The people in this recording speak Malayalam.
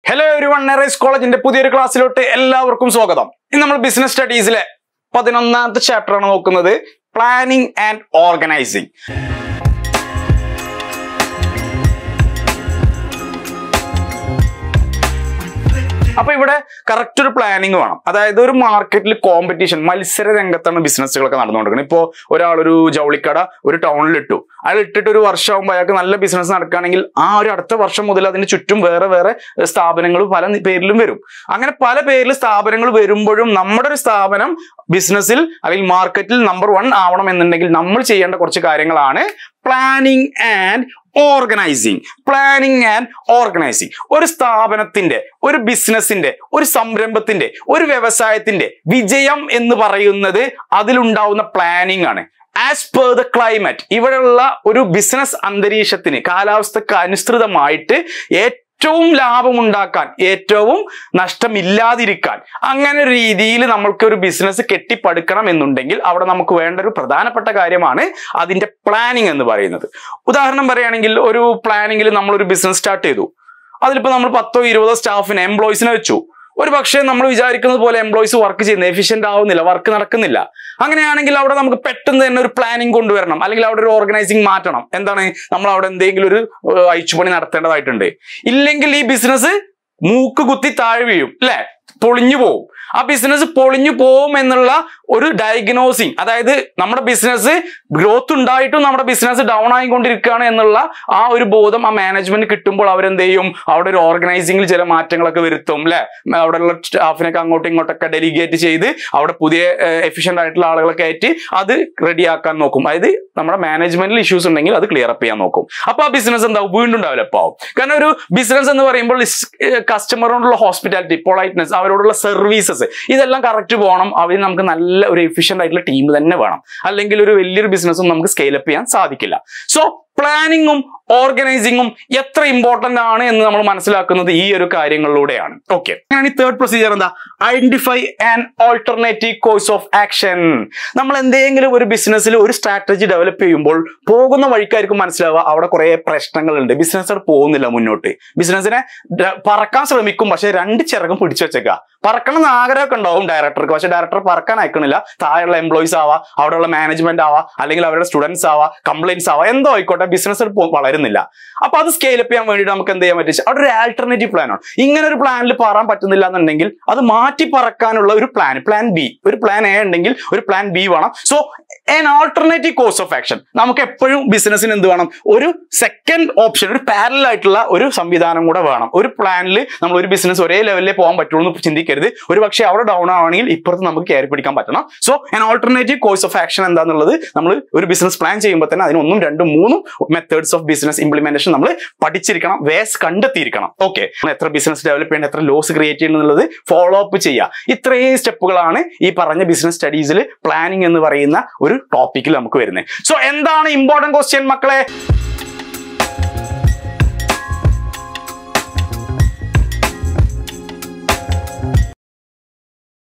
ഹലോ എവരി വൺ നെറൈസ് കോളേജിന്റെ പുതിയൊരു ക്ലാസ്സിലോട്ട് എല്ലാവർക്കും സ്വാഗതം ഇന്ന് നമ്മൾ ബിസിനസ് സ്റ്റഡീസിലെ പതിനൊന്നാമത്തെ ചാപ്റ്റർ ആണ് നോക്കുന്നത് പ്ലാനിങ് ആൻഡ് ഓർഗനൈസിങ് അപ്പൊ ഇവിടെ കറക്റ്റ് ഒരു പ്ലാനിങ് വേണം അതായത് ഒരു മാർക്കറ്റിൽ കോമ്പറ്റീഷൻ മത്സര രംഗത്താണ് ബിസിനസ്സുകളൊക്കെ നടന്നുകൊണ്ടിരിക്കുന്നത് ഇപ്പോൾ ഒരാളൊരു ജൗളിക്കട ഒരു ടൗണിൽ ഇട്ടു അയാൾ ഇട്ടിട്ട് ഒരു വർഷമാകുമ്പോൾ അയാൾക്ക് നല്ല ബിസിനസ് നടക്കുകയാണെങ്കിൽ ആ ഒരു അടുത്ത വർഷം മുതൽ അതിന് ചുറ്റും വേറെ വേറെ സ്ഥാപനങ്ങൾ പല നി- പേരിലും വരും അങ്ങനെ പല പേരിൽ സ്ഥാപനങ്ങൾ വരുമ്പോഴും നമ്മുടെ ഒരു സ്ഥാപനം ബിസിനസ്സിൽ അല്ലെങ്കിൽ മാർക്കറ്റിൽ നമ്പർ വൺ ആവണം എന്നുണ്ടെങ്കിൽ നമ്മൾ ചെയ്യേണ്ട കുറച്ച് കാര്യങ്ങളാണ് planning and organising planning and organising ഒരു സ്ഥാപനത്തിന്റെ ഒരു ബിസിനസിന്റെ ഒരു സംരംഭത്തിന്റെ ഒരു വ്യവസായത്തിന്റെ വിജയം എന്ന് പറയുന്നത് അതിലുണ്ടാവുന്ന പ്ലാനിങ് ആണ് ആസ് പെർ ദ ക്ലൈമറ്റ് ഇവിടെയുള്ള ഒരു ബിസിനസ് അന്തരീക്ഷത്തിന് കാലാവസ്ഥക്ക് അനുസൃതമായിട്ട് ഏറ്റവും ലാഭമുണ്ടാക്കാൻ ഏറ്റവും നഷ്ടമില്ലാതിരിക്കാൻ അങ്ങനെ ഒരു രീതിയിൽ നമ്മൾക്ക് ഒരു ബിസിനസ് കെട്ടിപ്പടുക്കണം എന്നുണ്ടെങ്കിൽ അവിടെ നമുക്ക് വേണ്ട ഒരു പ്രധാനപ്പെട്ട കാര്യമാണ് അതിന്റെ പ്ലാനിങ് എന്ന് പറയുന്നത് ഉദാഹരണം പറയുകയാണെങ്കിൽ ഒരു പ്ലാനിങ്ങിൽ നമ്മളൊരു ബിസിനസ് സ്റ്റാർട്ട് ചെയ്തു അതിലിപ്പോൾ നമ്മൾ പത്തോ ഇരുപതോ സ്റ്റാഫിനെ എംപ്ലോയീസിനെ വെച്ചു ഒരു പക്ഷേ നമ്മൾ വിചാരിക്കുന്നത് പോലെ എംപ്ലോയീസ് വർക്ക് ചെയ്യുന്നത് എഫിഷ്യന്റ് ആവുന്നില്ല വർക്ക് നടക്കുന്നില്ല അങ്ങനെയാണെങ്കിൽ അവിടെ നമുക്ക് പെട്ടെന്ന് തന്നെ ഒരു പ്ലാനിങ് കൊണ്ടുവരണം അല്ലെങ്കിൽ അവിടെ ഒരു ഓർഗനൈസിങ് മാറ്റണം എന്താണ് നമ്മൾ അവിടെ എന്തെങ്കിലും ഒരു ഏഹ്, അഴിച്ചുപണി നടത്തേണ്ടതായിട്ടുണ്ട് ഇല്ലെങ്കിൽ ഈ ബിസിനസ് മൂക്ക് കുത്തി താഴെ വീഴും അല്ലെ പൊളിഞ്ഞു പോവും ആ ബിസിനസ് പൊളിഞ്ഞു പോവും എന്നുള്ള ഒരു ഡയഗ്നോസിങ് അതായത് നമ്മുടെ ബിസിനസ് ഗ്രോത്ത് ഉണ്ടായിട്ടും നമ്മുടെ ബിസിനസ് ഡൗൺ ആയിക്കൊണ്ടിരിക്കുകയാണ് എന്നുള്ള ആ ഒരു ബോധം ആ മാനേജ്മെന്റ് കിട്ടുമ്പോൾ അവരെന്ത് ചെയ്യും അവിടെ ഒരു ഓർഗനൈസിംഗിൽ ചില മാറ്റങ്ങളൊക്കെ വരുത്തും അല്ലെ അവിടെയുള്ള സ്റ്റാഫിനൊക്കെ അങ്ങോട്ടും ഇങ്ങോട്ടൊക്കെ ഡെലിഗേറ്റ് ചെയ്ത് അവിടെ പുതിയ എഫിഷ്യന്റ് ആയിട്ടുള്ള ആളുകളെ കയറ്റി അത് റെഡിയാക്കാൻ നോക്കും അതായത് നമ്മുടെ മാനേജ്മെന്റിൽ ഇഷ്യൂസ് ഉണ്ടെങ്കിൽ അത് ക്ലിയർ അപ്പ് ചെയ്യാൻ നോക്കും അപ്പൊ ആ ബിസിനസ് എന്താവും വീണ്ടും ഡെവലപ്പ് ആവും കാരണം ഒരു ബിസിനസ് എന്ന് പറയുമ്പോൾ കസ്റ്റമറോടുള്ള ഹോസ്പിറ്റാലിറ്റി പൊളൈറ്റ്നസ് അവരോടുള്ള സർവീസസ് ഇതെല്ലാം കറക്റ്റ് പോകണം അവർ നമുക്ക് നല്ല ഒരു എഫിഷ്യന്റ് ആയിട്ടുള്ള ടീം തന്നെ വേണം അല്ലെങ്കിൽ ഒരു വലിയൊരു ബിസിനസ്സും നമുക്ക് സ്കെയിലപ്പ് ചെയ്യാൻ സാധിക്കില്ല സോ പ്ലാനിങ്ങും ഓർഗനൈസിങ്ങും എത്ര ഇമ്പോർട്ടന്റ് ആണ് എന്ന് നമ്മൾ മനസ്സിലാക്കുന്നത് ഈ ഒരു കാര്യങ്ങളിലൂടെയാണ് ഓക്കെ അങ്ങനെയാണ് ഈ തേർഡ് പ്രൊസീജിയർ എന്താ identify and alternative course of action നമ്മൾ എന്തെങ്കിലും ഒരു ബിസിനസ്സിൽ ഒരു സ്ട്രാറ്റജി ഡെവലപ്പ് ചെയ്യുമ്പോൾ പോകുന്ന വഴിക്കായിരിക്കും മനസ്സിലാവുക അവിടെ കുറെ പ്രശ്നങ്ങളുണ്ട് ബിസിനസ് അവിടെ പോകുന്നില്ല മുന്നോട്ട് ബിസിനസ്സിനെ ര- പറക്കാൻ ശ്രമിക്കും പക്ഷെ രണ്ട് ചിറകും പിടിച്ചു വെച്ചേക്കുക പറക്കണം എന്ന് ആഗ്രഹമൊക്കെ ഉണ്ടാവും ഡയറക്ടർക്ക് പക്ഷെ ഡയറക്ടർ പറക്കാൻ അയക്കണില്ല താഴെയുള്ള എംപ്ലോയീസ് ആവാ അവിടെയുള്ള മാനേജ്മെന്റ് ആവാ അല്ലെങ്കിൽ അവരുടെ സ്റ്റുഡൻസ് ആവാ കംപ്ലൈൻസ് ആവാ എന്തോ ആയിക്കോട്ടെ ബിസിനസ് വളരുന്നില്ല അപ്പൊ അത് സ്കെയിലപ്പ് ചെയ്യാൻ വേണ്ടിയിട്ട് നമുക്ക് എന്ത് ചെയ്യാൻ പറ്റും അവിടെ ഒരു ആൾട്ടർനേറ്റീവ് പ്ലാൻ ആണ് ഇങ്ങനെ ഒരു പ്ലാനിൽ പറക്കാൻ പറ്റുന്നില്ല എന്നുണ്ടെങ്കിൽ അത് മാറ്റി പറക്കാനുള്ള ഒരു പ്ലാൻ പ്ലാൻ ബി ഒരു പ്ലാൻ എ ഉണ്ടെങ്കിൽ ഒരു പ്ലാൻ ബി വേണം so an alternative course of action നമുക്ക് എപ്പോഴും ബിസിനസ്സിന് എന്ത് വേണം ഒരു സെക്കൻഡ് ഓപ്ഷൻ ഒരു പാരലൽ ആയിട്ടുള്ള ഒരു സംവിധാനം കൂടെ വേണം ഒരു പ്ലാനിൽ നമ്മൾ ഒരു ബിസിനസ് ഒരേ ലെവലിലേ പോകാൻ പറ്റുള്ളൂ എന്ന് ചിന്തിക്കരുത് ഒരു പക്ഷേ അവിടെ ഡൗൺ ആവണമെങ്കിൽ ഇപ്പുറത്ത് നമുക്ക് കയറി പിടിക്കാൻ പറ്റണം so an alternative course of action എന്താണെന്നുള്ളത് നമ്മൾ ഒരു ബിസിനസ് പ്ലാൻ ചെയ്യുമ്പോൾ തന്നെ അതിന് ഒന്നും രണ്ടും മൂന്നും മെത്തേഡ്സ് ഓഫ് ബിസിനസ് ഇംപ്ലിമെന്റേഷൻ നമ്മൾ പഠിച്ചിരിക്കണം വേസ് കണ്ടെത്തിയിരിക്കണം ഓക്കെ എത്ര ബിസിനസ് ഡെവലപ്പ് ചെയ്യണം എത്ര ലോസ് ക്രിയേറ്റ് ചെയ്യണം എന്നുള്ളത് ഫോളോ അപ്പ് ചെയ്യുക ഇത്രയും സ്റ്റെപ്പുകളാണ് ഈ പറഞ്ഞ ബിസിനസ് സ്റ്റഡീസിൽ പ്ലാനിങ് എന്ന് പറയുന്ന ഒരു ടോപ്പിക്കിൽ നമുക്ക് വരുന്നത് സോ എന്താണ് ഇമ്പോർട്ടന്റ് ക്വസ്റ്റ്യൻ മക്കളെ